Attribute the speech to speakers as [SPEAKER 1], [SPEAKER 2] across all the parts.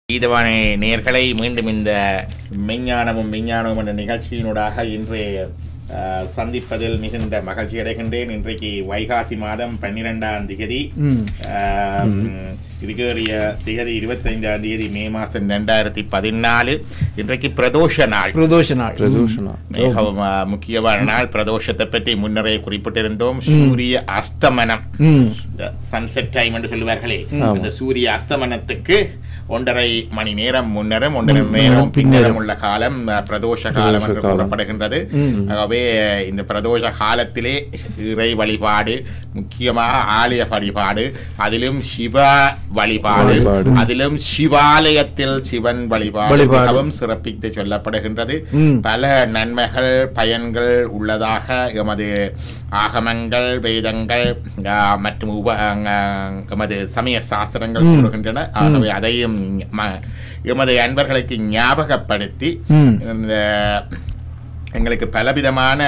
[SPEAKER 1] கீதவாணி நேர்களை மீண்டும் இந்த மெஞ்ஞானமும் மெஞ்ஞானமும் என்ற நிகழ்ச்சியினூடாக இன்றைய அஹ், சந்திப்பதில் மிகுந்த மகிழ்ச்சி அடைகின்றேன் இன்றைக்கு வைகாசி மாதம் பன்னிரெண்டாம் திகதி
[SPEAKER 2] ம்.
[SPEAKER 1] அஹ், இதுகேறிய திகதி இருபத்தைந்தாம் தேதி மே மாதம் ரெண்டாயிரத்தி பதினாலு இன்றைக்கு பிரதோஷ நாள்
[SPEAKER 2] பிரதோஷ நாள்
[SPEAKER 3] பிரதூஷணம்
[SPEAKER 1] மிகவும் அஹ், முக்கியமான நாள் பிரதோஷத்தை பற்றி முன்னரே குறிப்பிட்டிருந்தோம் சூரிய அஸ்தமனம்
[SPEAKER 2] ம்
[SPEAKER 1] சன்செட் டைம் என்று சொல்லுவார்களே அந்த சூரிய அஸ்தமனத்துக்கு ஒன்றரை மணி நேரம் முன்னரும் ஒன்றரை நேரம் பின்னரும் உள்ள காலம் அஹ், பிரதோஷ காலம் என்று
[SPEAKER 3] காலம்.
[SPEAKER 1] கூறப்படுகின்றது ஆகவே இந்த பிரதோஷ காலத்திலே இறை வழிபாடு முக்கியமாக ஆலய வழிபாடு அதிலும் சிவ வழிபாடு
[SPEAKER 3] வழிபாடு.
[SPEAKER 1] அதிலும் சிவாலயத்தில் சிவன் வழிபாடு
[SPEAKER 2] வழிபாடு.
[SPEAKER 1] மிகவும் சிறப்பித்து சொல்லப்படுகின்றது
[SPEAKER 2] ம்.
[SPEAKER 1] பல நன்மைகள் பயன்கள் உள்ளதாக எமது ஆகமங்கள் வேதங்கள் ஆ, மற்றும் உப ஆ, எமது சமய சாஸ்திரங்கள் கூறுகின்றன ஆகவே அதையும் ம- எமது அன்பர்களுக்கு ஞாபகப்படுத்தி
[SPEAKER 2] ம்.
[SPEAKER 1] இந்த எங்களுக்கு பலவிதமான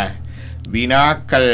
[SPEAKER 1] வினாக்கள்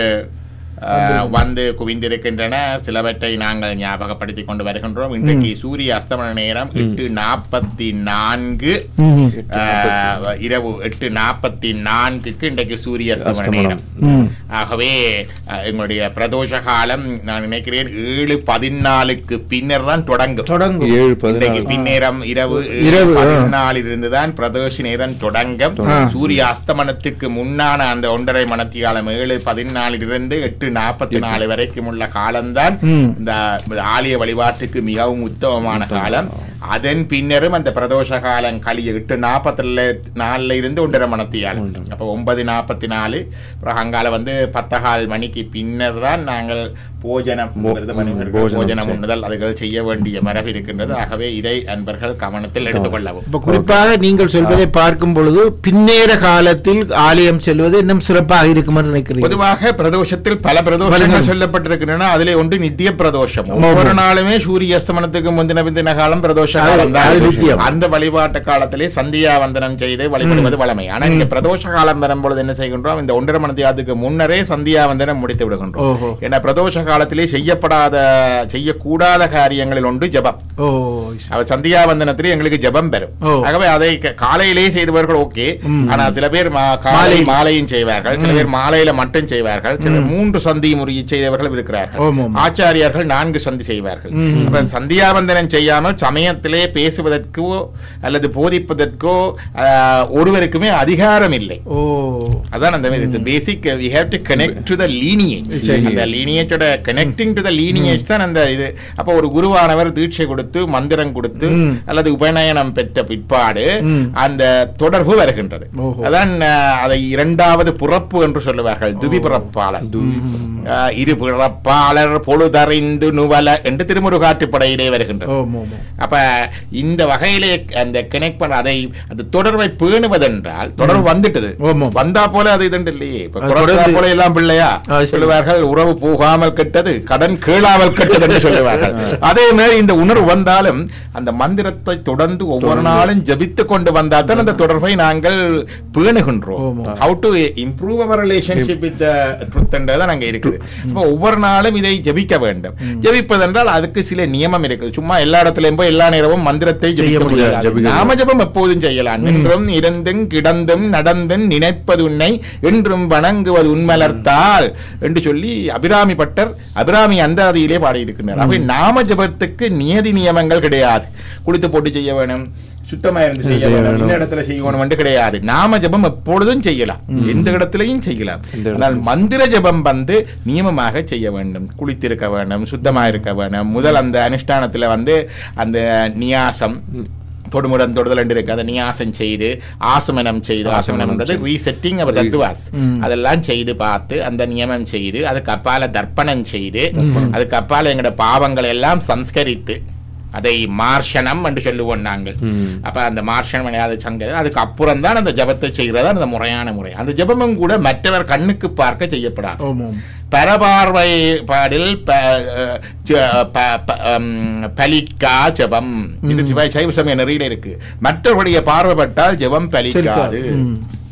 [SPEAKER 1] ஆ, வந்து குவிந்திருக்கின்றன சிலவற்றை நாங்கள் ஞாபகப்படுத்திக் கொண்டு வருகின்றோம் இன்றைக்கு சூரிய அஸ்தமன நேரம் எட்டு நாற்பத்தி நான்கு
[SPEAKER 2] ம்.
[SPEAKER 1] ஆஹ், இரவு எட்டு நாற்பத்தி நான்குக்கு இன்றைக்கு சூரிய அஸ்தமன
[SPEAKER 3] அஸ்தமனம்.
[SPEAKER 1] நேரம்
[SPEAKER 2] ம்.
[SPEAKER 1] ஆகவே அஹ், எங்களுடைய பிரதோஷ காலம் நான் நினைக்கிறேன் ஏழு பதினாலுக்கு பின்னர் தான் தொடங்கும்
[SPEAKER 2] தொடங்கும்
[SPEAKER 3] ஏழு
[SPEAKER 1] இன்றைக்கு
[SPEAKER 3] பதினாலு
[SPEAKER 1] பின்னேரம் இரவு
[SPEAKER 2] இரவு, ஆ.
[SPEAKER 1] பதினாலில் இருந்துதான் பிரதோஷ நேரம் தொடங்கும்
[SPEAKER 2] ஆ.
[SPEAKER 1] சூரிய அஸ்தமனத்துக்கு முன்னான அந்த ஒன்றரை மணத்தி காலம் ஏழு பதினாலில் இருந்து எட்டு நாற்பத்தி நாலு வரைக்கும் உள்ள காலம்தான்
[SPEAKER 2] ம்.
[SPEAKER 1] இந்த ஆலய வழிபாட்டுக்கு மிகவும் உத்தமமான காலம் அதன் பின்னரும் அந்த பிரதோஷ காலம் கழிய எட்டு நாற்பத்தி நாலுல இருந்து ஒன்றரை மணத்தி காலம் அப்போ ஒன்பது நாற்பத்தி நாலு அப்புறம் அங்கால வந்து பத்தகால் மணிக்கு பின்னர் தான் நாங்கள் போஜனம்
[SPEAKER 3] போ-
[SPEAKER 1] விரத மனிதர்கள்
[SPEAKER 3] போஜனம்
[SPEAKER 1] போஜனம்
[SPEAKER 3] செய்ய-
[SPEAKER 1] உண்ணுதல் அதுகள் செய்ய வேண்டிய மரபு இருக்கின்றது ஆகவே இதை அன்பர்கள் கவனத்தில் எடுத்துக்கொள்ளவும்
[SPEAKER 2] இப்ப குறிப்பாக நீங்கள் சொல்வதை பார்க்கும் பொழுது பின்னேற காலத்தில் ஆலயம் செல்வது இன்னும் சிறப்பாக இருக்கும் என்று நினைக்கிறீர்கள்
[SPEAKER 1] பொதுவாக பிரதோஷத்தில் பல பிரதோஷங்கள்
[SPEAKER 2] பலங்கள்.
[SPEAKER 1] சொல்லப்பட்டிருக்கின்றன அதிலே ஒன்று நித்திய பிரதோஷம் ஒவ்வொரு நாளுமே சூரிய அஸ்தமனத்துக்கு முந்தின பிந்தின காலம் பிரதோஷ
[SPEAKER 2] அது-
[SPEAKER 1] காலம் தான்.
[SPEAKER 2] அது நித்தியம்.
[SPEAKER 1] அந்த வழிபாட்டு காலத்திலே சந்தியா வந்தனம் செய்து வழிபடுவது வளமை ஆனா இங்க பிரதோஷ காலம் வரும்பொழுது என்ன செய்கின்றோம் இந்த ஒன்றரை மணத்தியாத்துக்கு முன்னரே சந்தியா வந்தனம் முடித்து விடுகின்றோம்
[SPEAKER 2] ஓஹோ.
[SPEAKER 1] ஏன்னா பிரதோஷ காலத்திலே செய்யப்படாத செய்யக்கூடாத காரியங்களில் ஒன்று ஜெபம்
[SPEAKER 2] ஓ
[SPEAKER 1] அவர் சந்தியா வந்தனத்திலே எங்களுக்கு ஜெபம் பெறும்
[SPEAKER 2] ஓ.
[SPEAKER 1] ஆகவே அதை க- காலையிலே செய்தவர்கள் ஓகே
[SPEAKER 2] ம்.
[SPEAKER 1] ஆனா சில பேர் மா- காலை
[SPEAKER 2] மாலை.
[SPEAKER 1] மாலையும் செய்வார்கள் சில பேர் மாலையில மட்டும் செய்வார்கள் சில பேர் மூன்று சந்தி முறையை செய்தவர்கள் இருக்கிறார்கள்
[SPEAKER 2] ஆமாம், ஆமாம்.
[SPEAKER 1] ஆச்சாரியார்கள் நான்கு சந்தி செய்வார்கள்
[SPEAKER 2] ம்.
[SPEAKER 1] அப்ப சந்தியாவந்தனம் செய்யாமல் சமயத்திலே பேசுவதற்கோ அல்லது போதிப்பதற்கோ ஆஹ், ஒருவருக்குமே அதிகாரம் இல்லை
[SPEAKER 2] ஓ
[SPEAKER 1] அதான் அந்த basic we have to connect to the lineage
[SPEAKER 3] சரி.
[SPEAKER 1] அந்த லீனியேஜோட கனெக்டிங் டு த லீனியேஜ் தான் அந்த இது அப்போ ஒரு குருவானவர் தீட்சை கொடுத்து மந்திரம் கொடுத்து
[SPEAKER 2] ம்.
[SPEAKER 1] அல்லது உபநயனம் பெற்ற பிற்பாடு
[SPEAKER 2] ம்.
[SPEAKER 1] அந்த தொடர்பு வருகின்றது
[SPEAKER 2] ஓஹோ.
[SPEAKER 1] அதான் அஹ், அதை இரண்டாவது புறப்பு என்று சொல்லுவார்கள் துவி பிறப்பாளர் அஹ், இரு பிறப்பாளர் பொழுதறிந்து நுவல என்று திருமுருகாற்றுப்படையிலே வருகின்றது
[SPEAKER 2] ஓம் ஓம் ஓம்.
[SPEAKER 1] அப்ப இந்த வகையிலே அந்த கனெக்ட் பண்ண அதை அந்த தொடர்பை பேணுவதென்றால் தொடர்பு வந்துட்டது
[SPEAKER 2] ஆமாம்.
[SPEAKER 1] வந்தா போல அது இதுண்டு இல்லையே இப்ப
[SPEAKER 2] அது
[SPEAKER 1] பிறந்தா
[SPEAKER 2] தொடர்ந்து-
[SPEAKER 1] போல எல்லாம் பிள்ளையா
[SPEAKER 2] ஆ, சரி.
[SPEAKER 1] சொல்லுவார்கள் உறவு போகாமல் கெட்டது கடன் கேளாமல் கெட்டது என்று சொல்லுவார்கள் அதே மாதிரி இந்த உணர்வு வந்தாலும் அந்த மந்திரத்தை தொடர்ந்து ஒவ்வொரு நாளும் ஜபித்து கொண்டு வந்தால் தான் அந்த தொடர்பை நாங்கள் பேணுகின்றோம்
[SPEAKER 2] ஆமாம்.
[SPEAKER 1] ஹவு டு இம்ப்ரூவ் அவர் ரிலேஷன்ஷிப் வித் ட்ருத் என்றதான் அங்க இருக்குது அப்போ ஒவ்வொரு நாளும் இதை ஜபிக்க வேண்டும் ஜபிப்பதென்றால் அதுக்கு சில நியமம் இருக்குது சும்மா எல்லா இடத்துலயும் போய் எல்லா நேரமும் மந்திரத்தை ஜபிக்க
[SPEAKER 2] முடியாது.
[SPEAKER 1] முடியாது
[SPEAKER 3] ஜபிக்க
[SPEAKER 1] நாம ஜபம் எப்போதும் செய்யலாம் நின்றும் இருந்தும் கிடந்தும் நடந்தும் நினைப்பது உன்னை என்றும் வணங்குவது உண்மலர்த்தால் என்று சொல்லி அபிராமி பட்டர் அபிராமி அந்தாதியிலே பாடியிருக்கின்றார் அவை நாம ஜபத்துக்கு நியதி நியமங்கள் கிடையாது குளித்து போட்டு செய்ய வேணும் சுத்தமா இருந்து செய்ய
[SPEAKER 3] செய்ய
[SPEAKER 1] வேணும்
[SPEAKER 3] வேணும்.
[SPEAKER 1] இந்த இடத்துல செய்யணும் என்று கிடையாது நாம ஜபம் எப்பொழுதும் செய்யலாம் எந்த இடத்துலயும் செய்யலாம்
[SPEAKER 3] எந்த
[SPEAKER 1] ஆனால் மந்திர ஜபம் வந்து நியமமாக செய்ய வேண்டும் குளித்திருக்க வேண்டும் சுத்தமா இருக்க வேண்டும் முதல் அந்த அனுஷ்டானத்துல வந்து அந்த நியாசம் தொடுமுடன் தொடுதல் என்று இருக்கு அதை நியாசம் செய்து ஆசமனம் செய்து ஆசமனம் என்றது ரீசெட்டிங் அவர் தத்துவாஸ்
[SPEAKER 2] ம்.
[SPEAKER 1] அதெல்லாம் செய்து பார்த்து அந்த நியமம் செய்து அதுக்கு அப்பால தர்ப்பணம் செய்து அதுக்கு அப்பால எங்களோட பாவங்களை எல்லாம் சம்ஸ்கரித்து அதை மார்ஷனம் என்று சொல்லுவோம் நாங்கள்
[SPEAKER 3] ம்.
[SPEAKER 1] அப்ப அந்த மார்ஷனம் அதை சங்கரி அதுக்கு அப்புறம் தான் அந்த ஜபத்தை செய்கிறது அந்த முறையான முறை அந்த ஜபமும் கூட மற்றவர் கண்ணுக்கு பார்க்க செய்யப்படாது
[SPEAKER 2] ஓம் ஓம்
[SPEAKER 1] பரபார்வை பாடில் ப- அஹ் ஜ- ப- ப- அம், பலிக்கா ஜபம் இது சிவ சைவ சமய நெறியில இருக்கு மற்றவருடைய பார்வைப்பட்டால் ஜெபம் பலிக்காது
[SPEAKER 2] சரிக்கா. ம்.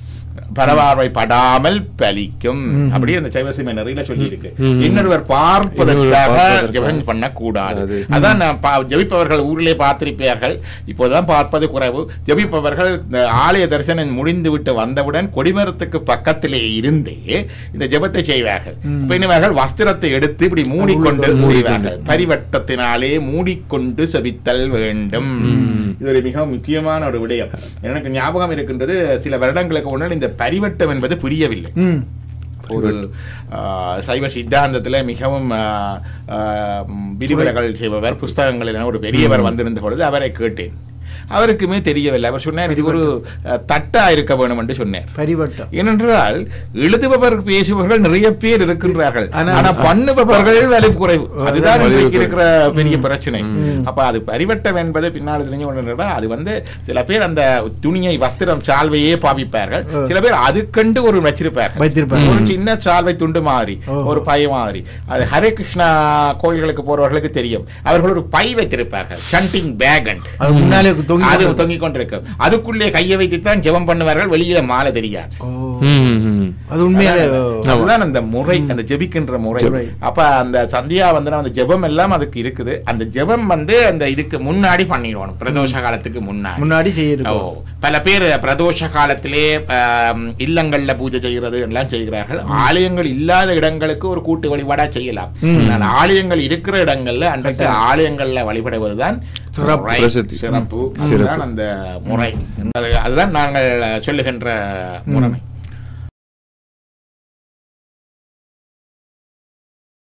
[SPEAKER 1] பரவார்வை படாமல் பலிக்கும் அப்படியே அந்த சைவசிம நெறியில சொல்லி இருக்கு இன்னொருவர் பார்ப்பதற்காக
[SPEAKER 3] பார்ப்பதற்காக.
[SPEAKER 1] ஜெபம் பண்ணக்கூடாது
[SPEAKER 3] அது.
[SPEAKER 1] அதான் நான் பா- ஜெபிப்பவர்கள் ஊரிலே பார்த்திருப்பீர்கள் இப்போதான் பார்ப்பது குறைவு ஜெபிப்பவர்கள் இந்த ஆலய தரிசனம் முடிந்து விட்டு வந்தவுடன் கொடிமரத்துக்கு பக்கத்திலே இருந்தே இந்த ஜெபத்தை செய்வார்கள் இப்ப இனிவர்கள் வஸ்திரத்தை எடுத்து இப்படி மூடிக்கொண்டு
[SPEAKER 2] மூடிக்கொண்டு.
[SPEAKER 1] செய்வார்கள் பரிவட்டத்தினாலே மூடிக்கொண்டு செபித்தல் வேண்டும் இது ஒரு மிக முக்கியமான ஒரு விடயம் எனக்கு ஞாபகம் இருக்கின்றது சில வருடங்களுக்கு முன்னால் இந்த பரிவட்டம் என்பது புரியவில்லை
[SPEAKER 2] ம்
[SPEAKER 1] ஒரு ஆ, சைவ சித்தாந்தத்தில் மிகவும் ஆ, ஆ, ம், விரிவுரைகள் செய்பவர் புஸ்தகங்களில் ஒரு பெரியவர் வந்திருந்த பொழுது அவரை கேட்டேன் அவருக்குமே தெரியவில்லை அவர் சொன்னார் இது ஒரு அ, தட்டா இருக்க வேணும் என்று சொன்னார்
[SPEAKER 2] பரிவட்டம்
[SPEAKER 1] ஏனென்றால் எழுதுபவர் பேசுபவர்கள் நிறைய பேர் இருக்கின்றார்கள்
[SPEAKER 2] ஆனா-
[SPEAKER 1] ஆனா பண்ணுபவர்கள் வேலை குறைவு அதுதான்
[SPEAKER 3] வலு
[SPEAKER 1] இன்றைக்கு
[SPEAKER 3] குறைவு.
[SPEAKER 1] இருக்கிற பெரிய பிரச்சனை அப்ப அது பரிவட்டம் என்பது பின்னால் தெரிஞ்சு கொண்டு அது வந்து சில பேர் அந்த துணியை வஸ்திரம் சால்வையே பாவிப்பார்கள் சில பேர் அதுக்கண்டு ஒரு வச்சிருப்பார்கள்
[SPEAKER 2] வைத்திருப்பார்கள்.
[SPEAKER 1] ஒரு சின்ன சால்வை துண்டு மாதிரி
[SPEAKER 2] ஓஹோ.
[SPEAKER 1] ஒரு பை மாதிரி அது ஹரே கிருஷ்ணா கோயில்களுக்கு போறவர்களுக்கு தெரியும் அவர்கள் ஒரு பை வைத்திருப்பார்கள் சண்டிங் பேக்
[SPEAKER 2] அது முன்னாலே தொங்கி
[SPEAKER 1] அது
[SPEAKER 2] கொண்டு-
[SPEAKER 1] தொங்கிக் கொண்டிருக்கும் அதுக்குள்ளே கையை வைத்துத்தான் ஜெபம் பண்ணுவார்கள் வெளியில மாலை தெரியாது
[SPEAKER 2] ஓ,
[SPEAKER 3] ம், ம்.
[SPEAKER 2] அது உண்மையிலே
[SPEAKER 1] அதுதான் அந்த முறை அந்த ஜெபிக்கின்ற முறை
[SPEAKER 2] முறை.
[SPEAKER 1] அப்ப அந்த சந்தியா வந்து அந்த ஜெபம் எல்லாம் அதுக்கு இருக்குது அந்த ஜெபம் வந்து அந்த இதுக்கு முன்னாடி பண்ணிடுவோம் பிரதோஷ காலத்துக்கு முன்னாடி
[SPEAKER 2] முன்னாடி
[SPEAKER 1] ஓ,
[SPEAKER 2] செய்யிருக்கோம்
[SPEAKER 1] பல பேர் பிரதோஷ காலத்திலே ஆம், இல்லங்கள்ல பூஜை செய்கிறது எல்லாம் செய்கிறார்கள் ஆலயங்கள் இல்லாத இடங்களுக்கு ஒரு கூட்டு வழிபாடா செய்யலாம் ஆனால் ஆலயங்கள் இருக்கிற இடங்கள்ல அன்றைக்கு ஆலயங்கள்ல வழிபடுவதுதான்
[SPEAKER 2] சிறப்பு.
[SPEAKER 1] முறை,
[SPEAKER 3] பிரசித்தி.
[SPEAKER 1] சிறப்பு
[SPEAKER 3] சிறப்பு.
[SPEAKER 1] அதுதான் அந்த முறை அது- அதுதான் நாங்கள் சொல்லுகின்ற முறைமை